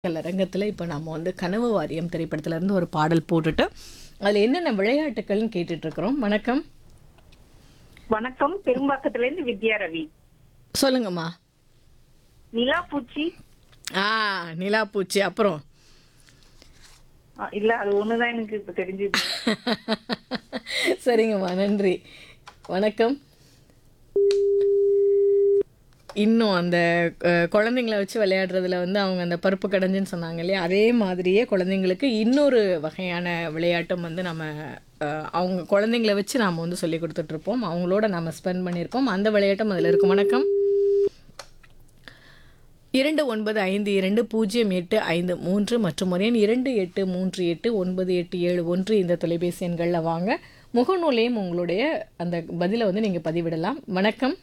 ரங்கத்தில் இப்போ நம்ம வந்து கனவு வாரியம் திரைப்படத்துல இருந்து ஒரு பாடல் போட்டுட்டு அதில் என்னென்ன விளையாட்டுகள்னு கேட்டுட்டு இருக்கிறோம் வணக்கம் வணக்கம் பெரும்பாக்கத்துல இருந்து வித்யா ரவி சொல்லுங்கம்மா நிலா பூச்சி ஆ நிலா பூச்சி அப்புறம் ஆ, இல்ல அது ஒண்ணுதான் எனக்கு இப்ப தெரிஞ்சது சரிங்கம்மா நன்றி வணக்கம் இன்னும் அந்த அஹ், குழந்தைங்கள வச்சு விளையாடுறதுல வந்து அவங்க அந்த பருப்பு கடைஞ்சுன்னு சொன்னாங்க இல்லையா அதே மாதிரியே குழந்தைங்களுக்கு இன்னொரு வகையான விளையாட்டும் வந்து நம்ம அஹ், அவங்க குழந்தைங்கள வச்சு நாம் வந்து சொல்லி கொடுத்துட்ருப்போம் அவங்களோட நம்ம ஸ்பெண்ட் பண்ணியிருப்போம் அந்த விளையாட்டும் அதில் இருக்கும் வணக்கம் இரண்டு ஒன்பது ஐந்து இரண்டு பூஜ்ஜியம் எட்டு ஐந்து மூன்று மற்றும் ஒரு எண் இரண்டு எட்டு மூன்று எட்டு ஒன்பது எட்டு ஏழு ஒன்று இந்த தொலைபேசி எண்களில் வாங்க முகநூலையும் உங்களுடைய அந்த பதிலை வந்து நீங்கள் பதிவிடலாம் வணக்கம்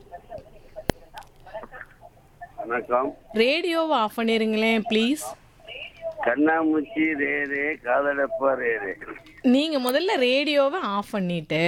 வணக்கம் ரேடியோவை ஆஃப் பண்ணிருங்களேன் ப்ளீஸ் கண்ணாமூச்சி ரே ரே காதலப்பா ரே ரே நீங்கள் முதல்ல ரேடியோவை ஆஃப் பண்ணிட்டு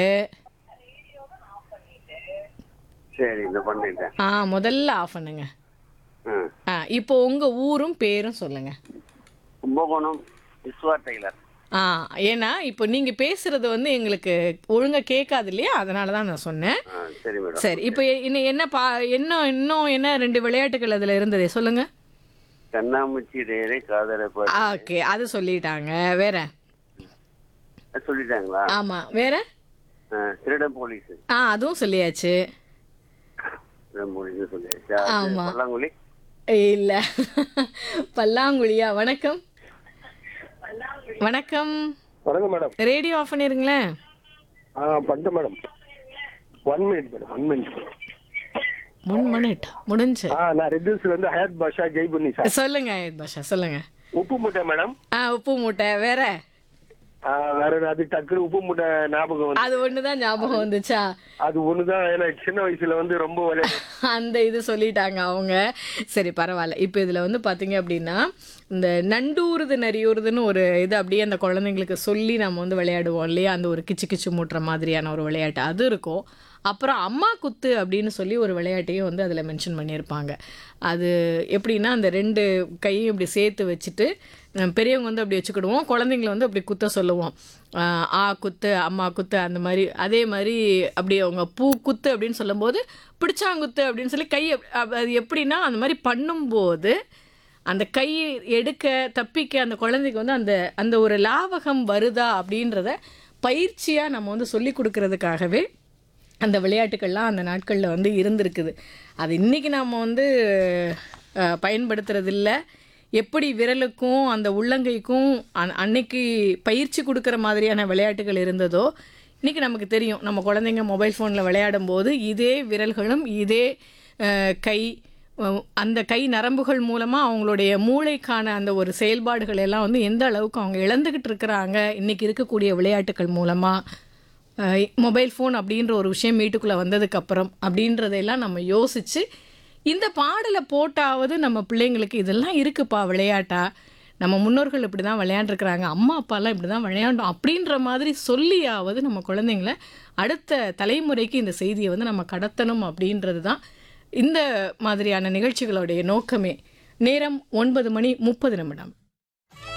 சரி இந்த பண்ணிட்டேன் ஆ முதல்ல ஆஃப் பண்ணுங்க ஆ ஆ இப்போ உங்கள் ஊரும் பேரும் சொல்லுங்கள் கும்பகோணம் விஸ்வா டெய்லர் ஆ ஏன்னா இப்போ நீங்கள் பேசுகிறது வந்து எங்களுக்கு ஒழுங்காக கேட்காது இல்லையா அதனால தான் நான் சொன்னேன் ஆ சரி மேடம் சரி இப்போ இன்னும் என்ன பா இன்னும் இன்னும் என்ன ரெண்டு விளையாட்டுகள் அதில் இருந்ததே சொல்லுங்க கண்ணாமூச்சி ரே ரே காதலப்பா ஓகே அது சொல்லிட்டாங்க வேற சொல்லிட்டாங்களா ஆமாம் வேற ஆ, திருடன் போலீஸ் ஆ அதுவும் சொல்லியாச்சு திருடன் போலீஸ் சொல்லியாச்சா ஆமா. பல்லாங்குழி இல்லை பல்லாங்குழியா வணக்கம் வணக்கம் வணக்கம் மேடம் ரேடியோ ஆஃப் பண்ணிருங்களேன் ஆ பண்ணிட்டேன் madam one minute madam one minute one minute முடிஞ்சு ஆ நான் ரெட்டியூஸ்ல இருந்து ஹயத் பாஷா ஜெய்புன்னி சார் சொல்லுங்க ஆயுத் பாஷா சொல்லுங்க உப்பு மூட்டை மேடம் ஆ உப்பு மூட்டை வேற ஆ, வேற ஒரு அது டக்குனு உப்பு மூட்டை ஞாபகம் வந்து அது ஒன்று தான் ஞாபகம் வந்துச்சா அது ஒண்ணுதான் ஏன்னா சின்ன வயசுல வந்து ரொம்ப விளையாடு அந்த இது சொல்லிட்டாங்க அவங்க சரி பரவாயில்ல இப்போ இதில் வந்து பார்த்தீங்க அப்படின்னா இந்த நண்டூறுது நரியூறுதுன்னு ஒரு இது அப்படியே அந்த குழந்தைங்களுக்கு சொல்லி நம்ம வந்து விளையாடுவோம் இல்லையா அந்த ஒரு கிச்சு கிச்சு மூட்டுற மாதிரியான ஒரு விளையாட்டு அது இருக்கும் அப்புறம் அம்மா குத்து அப்படின்னு சொல்லி ஒரு விளையாட்டையும் வந்து அதில் மென்ஷன் பண்ணியிருப்பாங்க அது எப்படின்னா அந்த ரெண்டு கையும் இப்படி சேர்த்து வச்சுட்டு அஹ், பெரியவங்க வந்து அப்படி வச்சுக்கிடுவோம் குழந்தைங்கள வந்து அப்படி குத்த சொல்லுவோம் ஆஹ், ஆ குத்து அம்மா குத்து அந்த மாதிரி அதே மாதிரி அப்படி அவங்க பூ குத்து அப்படின்னு சொல்லும்போது பிடிச்சாங்குத்து அப்படின்னு சொல்லி கை அப்- அப்- அது எப்படின்னா அந்த மாதிரி பண்ணும்போது அந்த கை எடுக்க தப்பிக்க அந்த குழந்தைக்கு வந்து அந்த அந்த ஒரு லாவகம் வருதா அப்படின்றத பயிற்சியாக நம்ம வந்து சொல்லி கொடுக்கறதுக்காகவே அந்த விளையாட்டுக்கள்லாம் அந்த நாட்களில் வந்து இருந்திருக்குது அது இன்றைக்கி நாம் வந்து அஹ், பயன்படுத்துறதில்ல எப்படி விரலுக்கும் அந்த உள்ளங்கைக்கும் அன் அன்னைக்கு பயிற்சி கொடுக்குற மாதிரியான விளையாட்டுகள் இருந்ததோ இன்றைக்கி நமக்கு தெரியும் நம்ம குழந்தைங்க மொபைல் ஃபோனில் விளையாடும் போது இதே விரல்களும் இதே அஹ், கை அஹ், அந்த கை நரம்புகள் மூலமாக அவங்களுடைய மூளைக்கான அந்த ஒரு செயல்பாடுகள் எல்லாம் வந்து எந்த அளவுக்கு அவங்க இழந்துக்கிட்டு இருக்கிறாங்க இன்றைக்கி இருக்கக்கூடிய விளையாட்டுகள் மூலமாக மொபைல் ஃபோன் அப்படின்ற ஒரு விஷயம் வீட்டுக்குள்ளே வந்ததுக்கப்புறம் அப்படின்றதையெல்லாம் நம்ம யோசித்து இந்த பாடலை போட்டாவது நம்ம பிள்ளைங்களுக்கு இதெல்லாம் இருக்குப்பா விளையாட்டா நம்ம முன்னோர்கள் இப்படி தான் விளையாண்டுருக்குறாங்க அம்மா அப்பாலாம் இப்படி தான் விளையாண்டோம் அப்படின்ற மாதிரி சொல்லியாவது நம்ம குழந்தைங்கள அடுத்த தலைமுறைக்கு இந்த செய்தியை வந்து நம்ம கடத்தணும் அப்படின்றது தான் இந்த மாதிரியான நிகழ்ச்சிகளுடைய நோக்கமே நேரம் ஒன்பது மணி முப்பது நிமிடம்